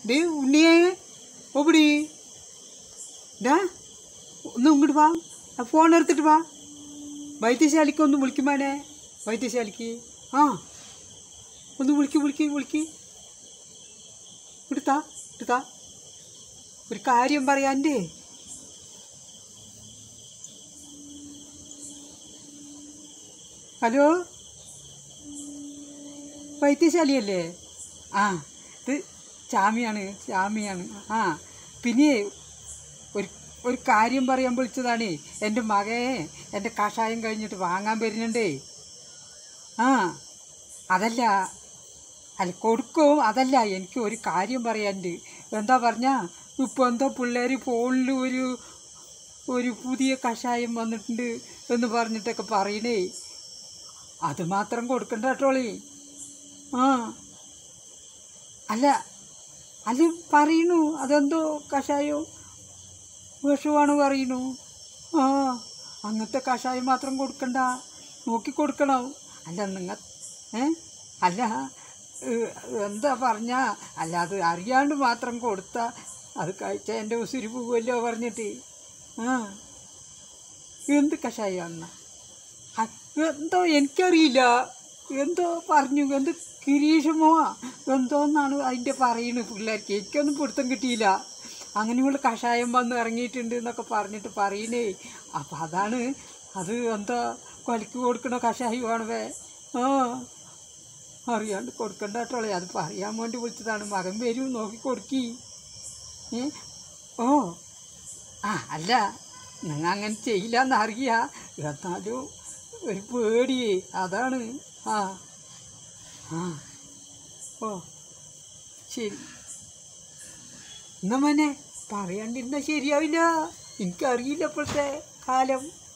day ഉണ്ണിയേ ഓപിടി ഡാ ഒന്ന് ഇങ്ങോട്ട് വാ ആ ഫോൺ എടുത്തിട്ട് വാ വൈദ്യശാലിക്ക് ഒന്ന് വിളിക്കുമാനെ വൈദ്യശാലിക്ക് ആ ഒന്ന് വിളിക്ക് വിളിക്ക് വിളിക്ക് എടുത്താ എടുത്താ ഒരു കാര്യം പറയാൻ്റെ ഹലോ വൈദ്യശാലിയല്ലേ ആ ഇത് ചാമിയാണ് ചാമിയാണ് ആ പിന്നെ ഒരു ഒരു കാര്യം പറയാൻ വിളിച്ചതാണ് എൻ്റെ മകയെ എൻ്റെ കഷായം കഴിഞ്ഞിട്ട് വാങ്ങാൻ വരുന്നുണ്ടേ ആ അതല്ല അല്ല കൊടുക്കും അതല്ല എനിക്ക് ഒരു കാര്യം പറയാനുണ്ട് എന്താ പറഞ്ഞാ ഇപ്പോൾ എന്താ പിള്ളേർ ഫോണിൽ ഒരു ഒരു പുതിയ കഷായം വന്നിട്ടുണ്ട് എന്ന് പറഞ്ഞിട്ടൊക്കെ പറയണേ അത് മാത്രം കൊടുക്കണ്ട കേട്ടോളി ആ അല്ല അത് പറയണു അതെന്തോ കഷായം വിഷമാണ് പറയണു ആ അങ്ങനത്തെ കഷായം മാത്രം കൊടുക്കണ്ട നോക്കി കൊടുക്കണം അല്ല നിങ്ങൾ ഏ അല്ല ഏ, എന്താ പറഞ്ഞ അല്ല അത് അറിയാണ്ട് മാത്രം കൊടുത്ത അത് കഴിച്ച എൻ്റെ ഉസിരി പോവുമല്ലോ പറഞ്ഞിട്ട് ആ എന്ത് കഷായമാണ് എന്തോ എനിക്കറിയില്ല എന്തോ പറഞ്ഞു എന്ത് കിരീഷമോ എന്തോന്നാണ് അതിൻ്റെ പറയുന്നത് പിള്ളേർക്ക് എനിക്കൊന്നും പിടുത്തം കിട്ടിയില്ല അങ്ങനെയുള്ള കഷായം വന്ന് ഇറങ്ങിയിട്ടുണ്ട് എന്നൊക്കെ പറഞ്ഞിട്ട് പറയണേ അപ്പം അതാണ് അത് എന്താ കൊലക്ക് കൊടുക്കണ കഷായമാണ് വേ ആ അറിയാണ്ട് കൊടുക്കണ്ട കേട്ടോളെ അത് പറയാൻ വേണ്ടി വിളിച്ചതാണ് മകൻ വരും നോക്കി കൊടുക്കി ഏ ഓ ആ അല്ല നിങ്ങൾ അങ്ങനെ ചെയ്യില്ല എന്നറിയാ എന്നാലും ഒരു പേടി അതാണ് ആ ആ ഓ ശരി എന്നാ മോനെ പറയാണ്ടിരുന്നാൽ ശരിയാവില്ല എനിക്കറിയില്ല ഇപ്പോഴത്തെ കാലം